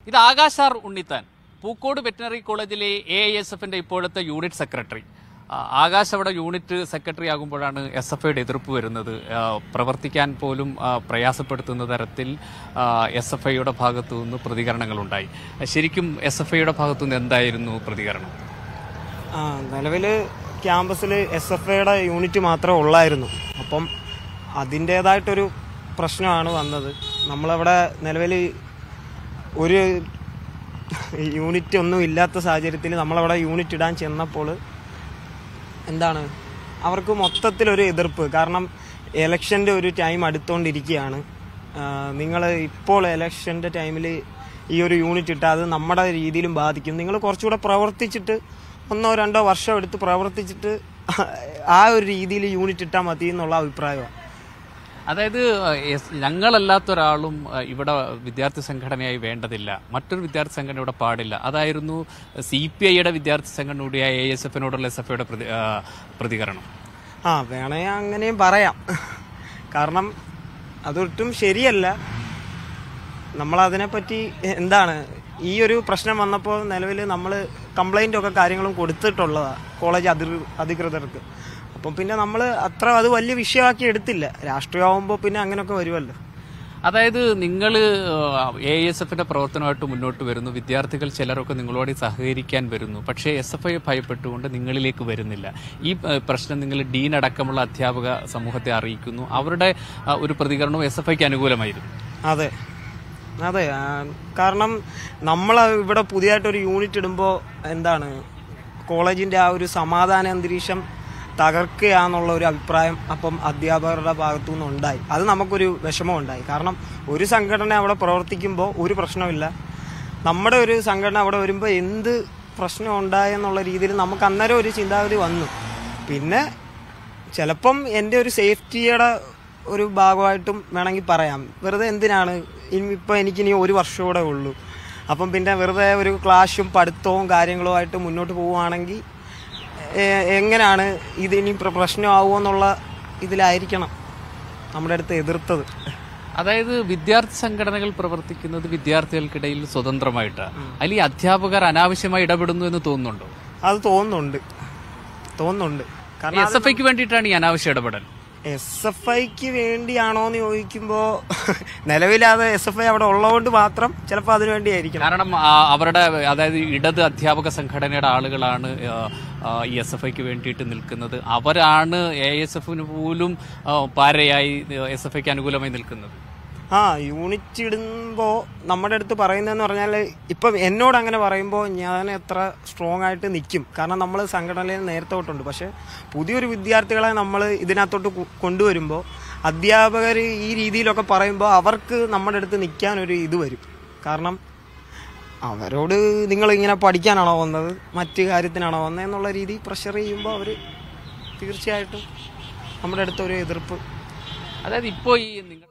ഇത് ആകാശാർ ഉണ്ണിത്താൻ പൂക്കോട് വെറ്റിനറി കോളേജിലെ എ ഐ എസ് എഫിന്റെ ഇപ്പോഴത്തെ യൂണിറ്റ് സെക്രട്ടറി ആ, ആകാശ് അവിടെ യൂണിറ്റ് സെക്രട്ടറി ആകുമ്പോഴാണ് എസ് എഫ് ഐയുടെ എതിർപ്പ് വരുന്നത് ആ, പ്രവർത്തിക്കാൻ പോലും ആ, പ്രയാസപ്പെടുത്തുന്ന തരത്തിൽ എസ് എഫ് ഐയുടെ ഭാഗത്തു നിന്ന് പ്രതികരണങ്ങളുണ്ടായി ശരിക്കും എസ് എഫ് ഐയുടെ ഭാഗത്തു നിന്ന് എന്തായിരുന്നു പ്രതികരണം ആ നിലവിൽ ക്യാമ്പസിൽ എസ് എഫ് ഐയുടെ യൂണിറ്റ് മാത്രമേ ഉള്ളായിരുന്നു അപ്പം അതിൻ്റേതായിട്ടൊരു പ്രശ്നമാണ് വന്നത് നമ്മളവിടെ നിലവിൽ ഒരു യൂണിറ്റ് ഒന്നും ഇല്ലാത്ത സാഹചര്യത്തിൽ നമ്മളവിടെ യൂണിറ്റ് ഇടാൻ ചെന്നപ്പോൾ എന്താണ് അവർക്ക് മൊത്തത്തിലൊരു എതിർപ്പ് കാരണം എലക്ഷൻ്റെ ഒരു ടൈം അടുത്തുകൊണ്ടിരിക്കുകയാണ് നിങ്ങൾ ഇപ്പോൾ എലക്ഷൻ്റെ ടൈമിൽ ഈ ഒരു യൂണിറ്റ് ഇട്ടാൽ അത് നമ്മുടെ രീതിയിലും ബാധിക്കും നിങ്ങൾ കുറച്ചുകൂടെ പ്രവർത്തിച്ചിട്ട് ഒന്നോ രണ്ടോ വർഷം എടുത്ത് പ്രവർത്തിച്ചിട്ട് ആ ഒരു രീതിയിൽ യൂണിറ്റ് ഇട്ടാൽ മതി എന്നുള്ള അഭിപ്രായമാണ് അതായത് എസ്- ഞങ്ങളല്ലാത്ത ഒരാളും അഹ്, ഇവിടെ വിദ്യാർത്ഥി സംഘടനയായി വേണ്ടതില്ല മറ്റൊരു വിദ്യാർത്ഥി സംഘടന ഇവിടെ പാടില്ല അതായിരുന്നു സി പി ഐയുടെ വിദ്യാർത്ഥി സംഘടന കൂടിയായ എ എസ് എഫിനോടുള്ള എസ് എഫ് ഐയുടെ പ്രതികരണം ആ വേണേ അങ്ങനെയും പറയാം കാരണം അതൊട്ടും ശരിയല്ല നമ്മളതിനെപ്പറ്റി എന്താണ് ഈ ഒരു പ്രശ്നം വന്നപ്പോൾ നിലവിൽ നമ്മൾ കംപ്ലൈൻ്റ് ഒക്കെ കാര്യങ്ങളും കൊടുത്തിട്ടുള്ളതാണ് കോളേജ് അധിർ അധികൃതർക്ക് അപ്പം പിന്നെ നമ്മൾ അത്ര അത് വലിയ വിഷയമാക്കി എടുത്തില്ല രാഷ്ട്രീയമാകുമ്പോൾ പിന്നെ അങ്ങനെയൊക്കെ വരുമല്ലോ അതായത് നിങ്ങൾ എ എസ് എഫിന്റെ പ്രവർത്തനമായിട്ട് മുന്നോട്ട് വരുന്നു വിദ്യാർത്ഥികൾ ചിലരൊക്കെ നിങ്ങളോട് സഹകരിക്കാൻ വരുന്നു പക്ഷേ എസ് എഫ് ഐ ഭയപ്പെട്ടുകൊണ്ട് നിങ്ങളിലേക്ക് വരുന്നില്ല ഈ ഏഹ്, പ്രശ്നം നിങ്ങൾ ഡീൻ അടക്കമുള്ള അധ്യാപക സമൂഹത്തെ അറിയിക്കുന്നു അവരുടെ ആ, ഒരു പ്രതികരണവും എസ് എഫ് ഐക്ക് അനുകൂലമായിരുന്നു അതെ അതെ ആ, കാരണം നമ്മൾ ഇവിടെ പുതിയതായിട്ടൊരു യൂണിറ്റ് ഇടുമ്പോൾ എന്താണ് കോളേജിൻ്റെ ആ ഒരു സമാധാന അന്തരീക്ഷം തകർക്കുകയാന്നുള്ള ഒരു അഭിപ്രായം അപ്പം അധ്യാപകരുടെ ഭാഗത്തു നിന്ന് ഉണ്ടായി അത് നമുക്കൊരു വിഷമം ഉണ്ടായി കാരണം ഒരു സംഘടന അവിടെ പ്രവർത്തിക്കുമ്പോൾ ഒരു പ്രശ്നമില്ല നമ്മുടെ ഒരു സംഘടന അവിടെ വരുമ്പോൾ എന്ത് പ്രശ്നം ഉണ്ടായെന്നുള്ള രീതിയിൽ നമുക്ക് അന്നേരം ഒരു ചിന്താഗതി വന്നു പിന്നെ ചിലപ്പം എൻ്റെ ഒരു സേഫ്റ്റിയുടെ ഒരു ഭാഗമായിട്ടും വേണമെങ്കിൽ പറയാം വെറുതെ എന്തിനാണ് ഇനി ഇപ്പം എനിക്കിനി ഒരു വർഷം കൂടെ ഉള്ളൂ അപ്പം പിന്നെ വെറുതെ ഒരു ക്ലാഷും പഠിത്തവും കാര്യങ്ങളുമായിട്ട് മുന്നോട്ട് പോവുകയാണെങ്കിൽ എ- എങ്ങനെയാണ് ഇതിനി പ്ര- പ്രശ്നമാവുമോ എന്നുള്ള ഇതിലായിരിക്കണം നമ്മുടെ അടുത്ത് എതിർത്തത് അതായത് വിദ്യാർത്ഥി സംഘടനകൾ പ്രവർത്തിക്കുന്നത് വിദ്യാർത്ഥികൾക്കിടയിൽ സ്വതന്ത്രമായിട്ടാണ് അതിൽ ഈ അധ്യാപകർ അനാവശ്യമായി ഇടപെടുന്നു എന്ന് തോന്നുന്നുണ്ടോ അത് തോന്നുന്നുണ്ട് തോന്നുന്നുണ്ട് കാരണം എസ് എഫ് ഐക്ക് വേണ്ടിയിട്ടാണ് ഈ അനാവശ്യ ഇടപെടൽ എസ് എഫ് ഐക്ക് വേണ്ടിയാണോ എന്ന് ചോദിക്കുമ്പോൾ നിലവിലത് എസ് എഫ് ഐ അവിടെ ഉള്ളതുകൊണ്ട് മാത്രം ചിലപ്പോൾ അതിനു വേണ്ടിയായിരിക്കണം കാരണം ആ, അവരുടെ അതായത് ഇടത് അധ്യാപക സംഘടനയുടെ ആളുകളാണ് ആ, ആ, ഈ എസ് എഫ് ഐക്ക് വേണ്ടിയിട്ട് നിൽക്കുന്നത് അവരാണ് എ എസ് എഫിന് പോലും ആ, പാരയായി എസ് എഫ് ഐക്ക് അനുകൂലമായി നിൽക്കുന്നത് ആ യൂണിറ്റ് ഇടുമ്പോൾ നമ്മുടെ അടുത്ത് പറയുന്നതെന്ന് പറഞ്ഞാൽ ഇപ്പം എന്നോട് അങ്ങനെ പറയുമ്പോൾ ഞാൻ എത്ര സ്ട്രോങ് ആയിട്ട് നിൽക്കും കാരണം നമ്മൾ സംഘടനയിൽ നേരത്തെ തൊട്ടുണ്ട് പക്ഷേ പുതിയൊരു വിദ്യാർത്ഥികളെ നമ്മൾ ഇതിനകത്തോട്ട് കൊ- കൊണ്ടുവരുമ്പോൾ അധ്യാപകർ ഈ രീതിയിലൊക്കെ പറയുമ്പോൾ അവർക്ക് നമ്മുടെ അടുത്ത് നിൽക്കാൻ ഒരു ഇത് വരും കാരണം അവരോട് നിങ്ങൾ ഇങ്ങനെ പഠിക്കാനാണോ വന്നത് മറ്റ് കാര്യത്തിനാണോ വന്നത് എന്നുള്ള രീതി പ്രഷർ ചെയ്യുമ്പോൾ അവർ തീർച്ചയായിട്ടും നമ്മുടെ അടുത്തൊരു എതിർപ്പ് അതായത് ഇപ്പോൾ ഈ നിങ്ങൾ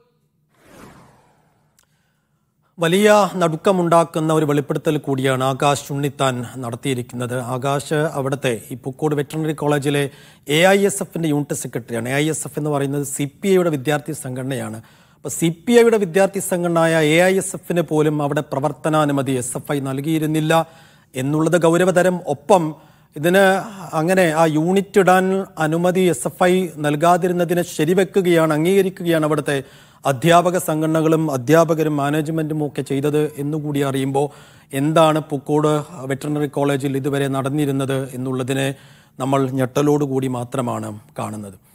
വലിയ നടുക്കമുണ്ടാക്കുന്ന ഒരു വെളിപ്പെടുത്തൽ കൂടിയാണ് ആകാശ് ഉണ്ണിത്താൻ നടത്തിയിരിക്കുന്നത് ആകാശ് അവിടുത്തെ ഈ പൂക്കോട് വെറ്ററിനറി കോളേജിലെ എ ഐ എസ് എഫിന്റെ യൂണിറ്റ് സെക്രട്ടറിയാണ് എ ഐ എസ് എഫ് എന്ന് പറയുന്നത് സി പി ഐയുടെ വിദ്യാർത്ഥി സംഘടനയാണ് അപ്പോൾ സി പി ഐയുടെ വിദ്യാർത്ഥി സംഘടനയായ എ ഐ എസ് എഫിന് പോലും അവിടെ പ്രവർത്തനാനുമതി എസ് എഫ് ഐ നൽകിയിരുന്നില്ല എന്നുള്ളത് ഗൗരവതരം ഒപ്പം ഇതിന് അങ്ങനെ ആ യൂണിറ്റ് ഇടാൻ അനുമതി എസ് എഫ് ഐ നൽകാതിരുന്നതിനെ ശരിവെക്കുകയാണ് അംഗീകരിക്കുകയാണ് അവിടുത്തെ അധ്യാപക സംഘടനകളും അധ്യാപകരും മാനേജ്മെന്റും ഒക്കെ ചെയ്തത് എന്നുകൂടി അറിയുമ്പോൾ എന്താണ് പൂക്കോട് വെറ്ററിനറി കോളേജിൽ ഇതുവരെ നടന്നിരുന്നത് എന്നുള്ളതിനെ നമ്മൾ ഞെട്ടലോടുകൂടി മാത്രമാണ് കാണുന്നത്